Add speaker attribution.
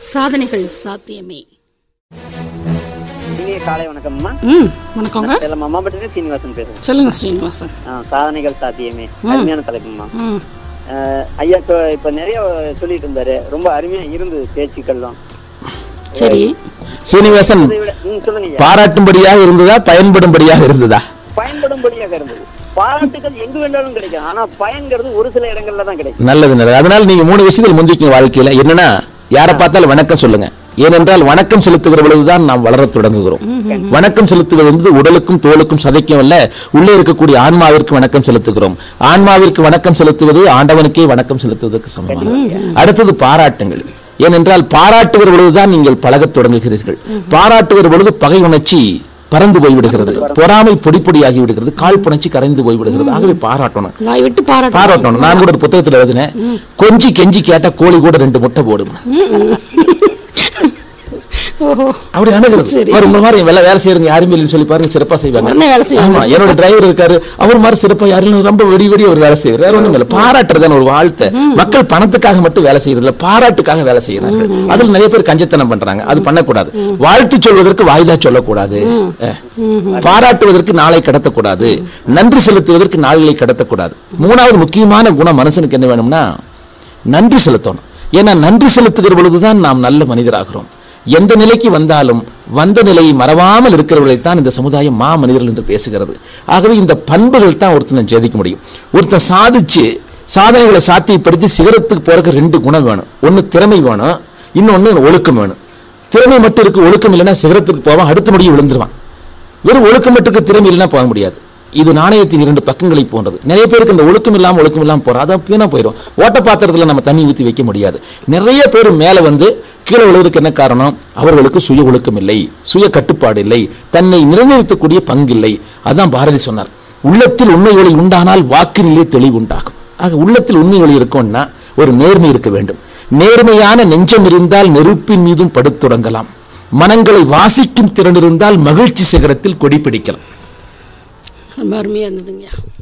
Speaker 1: சாதனைகள் சாத்தியமே
Speaker 2: இனிய காலை வணக்கம்மா
Speaker 1: ம் வணக்கங்க
Speaker 2: சேலம் அம்மாபட்டிலே சீனிவாசன் பேசுறேன்
Speaker 1: சொல்லுங்க ஸ்ரீனிவாசன்
Speaker 2: ஆ, சாதனைகள் சாத்தியமே அருமையான தலைப்புமா
Speaker 1: ம்
Speaker 2: அஹ், ஐயா இப்போ இப்போ நிறைய சொல்லிட்டு இருந்தாரு ரொம்ப அருமையா இருந்தது பேச்சுக்கள்லாம்
Speaker 1: சரி
Speaker 3: சீனிவாசன்
Speaker 2: அதை விட ம் சொல்லுங்க ஐயா
Speaker 3: பாராட்டும்படியாக இருந்ததா பயன்படும்படியாக இருந்ததா
Speaker 2: பயன்படும்படியாக இருந்தது பாராட்டுகள் எங்க வேண்டாலும் கிடைக்கும் ஆனா பயன்கிறது ஒரு சில இடங்கள்ல தான் கிடைக்கும்
Speaker 3: நல்லது நல்லது அதனால நீங்க மூணு விஷயத்தில் முந்திக்கீங்க வாழ்க்கையில என்னன்னா யாரை பார்த்தாலும் வணக்கம் சொல்லுங்க ஏனென்றால் வணக்கம் செலுத்துகிற பொழுதுதான் நாம் வளரத் தொடங்குகிறோம் வணக்கம் செலுத்துவது என்பது உடலுக்கும் தோலுக்கும் சதைக்கும் அல்ல உள்ளே இருக்கக்கூடிய ஆன்மாவிற்கு வணக்கம் செலுத்துகிறோம் ஆன்மாவிற்கு வணக்கம் செலுத்துவது ஆண்டவனுக்கே வணக்கம் செலுத்துவதற்கு சமமானது அடுத்தது பாராட்டுங்கள் ஏனென்றால் பாராட்டுகிற பொழுதுதான் நீங்கள் பழகத் தொடங்குகிறீர்கள் பாராட்டுகிற பொழுது பகை உணர்ச்சி பறந்து போய்விடுகிறது பொறாமை பொடி பொடியாகி விடுகிறது கால் புணர்ச்சி கரைந்து போய்விடுகிறது ஆகவே பாராட்டணும்
Speaker 1: வாய் விட்டு பாராட்டு
Speaker 3: பாராட்டணும் நான் கூட ஒரு புத்தகத்துல எழுதினேன் கொஞ்சி கெஞ்சி கேட்டா கோழி கூட ரெண்டு முட்டை போடும்
Speaker 1: ஓஹோ
Speaker 3: அப்படி அணுகிறது ஒரு உங்க மாதிரி வேலை வேலை செய்யறவங்க யாருமே இல்லைன்னு சொல்லி பாருங்க சிறப்பா செய்வாங்க
Speaker 1: உடனே வேலை செய்வாங்க.
Speaker 3: ஆமா என்னோட டிரைவர் இருக்காரு அவர் மாதிரி சிறப்பா யாரும் இல்ல, ரொம்ப வெடி வெடி அவர் வேலை செய்யறாரு வேற ஒண்ணும் இல்ல பாராட்டுறதான ஒரு வாழ்த்தை மக்கள் பணத்துக்காக மட்டும் வேலை செய்யறது இல்ல பாராட்டுக்காக வேலை செய்யறாங்க அதுல நிறைய பேர் கஞ்சத்தனம் பண்றாங்க அது பண்ணக்கூடாது வாழ்த்து சொல்வதற்கு வாய்தா சொல்லக்கூடாது அஹ். பாராட்டுவதற்கு நாளை கடத்தக்கூடாது நன்றி செலுத்துவதற்கு நாள்களை கடத்தக்கூடாது மூணாவது முக்கியமான குணம் மனுஷனுக்கு என்ன வேணும்னா நன்றி செலுத்தணும் ஏன்னா நன்றி செலுத்துகிற பொழுதுதான் நாம் நல்ல மனிதராகிறோம் எந்த நிலைக்கு வந்தாலும் வந்த நிலையை மறவாமல் இருக்கிறவர்களைத்தான் இந்த சமுதாயம் மா மனிதர்கள் என்று பேசுகிறது ஆகவே இந்த பண்புகள் தான் ஒருத்தனை ஜெயிக்க முடியும் ஒருத்தன் சாதிச்சு சாதனைகளை சாத்தியப்படுத்தி சிகரத்துக்கு போறதுக்கு ரெண்டு குணம் வேணும் ஒன்னு திறமை வேணும் இன்னொன்னு ஒழுக்கம் வேணும் திறமை மட்டும் இருக்கு ஒழுக்கம் இல்லைன்னா சிகரத்துக்கு போவான் அடுத்த முடியும் விழுந்துருவான் வெறும் ஒழுக்கம் மட்டும் இருக்கு திறமை இல்லைன்னா போக முடியாது இது நாணயத்தின் இரண்டு பக்கங்களை போன்றது நிறைய பேருக்கு இந்த ஒழுக்கம் இல்லாம ஒழுக்கம் இல்லாம போறோம் அதான் வீணா போயிடும் ஓட்ட பாத்திரத்துல நம்ம தண்ணி ஊத்தி வைக்க முடியாது நிறைய பேர் மேல வந்து கீழே விழுவதற்கு என்ன காரணம் அவர்களுக்கு சுய ஒழுக்கம் இல்லை சுய கட்டுப்பாடு இல்லை தன்னை நிர்ணயிக்கக்கூடிய பங்கு இல்லை அதான் பாரதி சொன்னார் உள்ளத்தில் உண்மை ஒளி உண்டானால் வாக்கினிலே தெளிவு உண்டாகும் ஆக உள்ளத்தில் உண்மை ஒளி இருக்கும்னா ஒரு நேர்மை இருக்க வேண்டும் நேர்மையான நெஞ்சம் இருந்தால் நெருப்பின் மீதும் படுத் தொடங்கலாம் மனங்களை வாசிக்கும் திறன் இருந்தால் மகிழ்ச்சி சிகரத்தில் கொடி பிடிக்கலாம்
Speaker 1: ரொம்ப அருமையா இருந்ததுங்க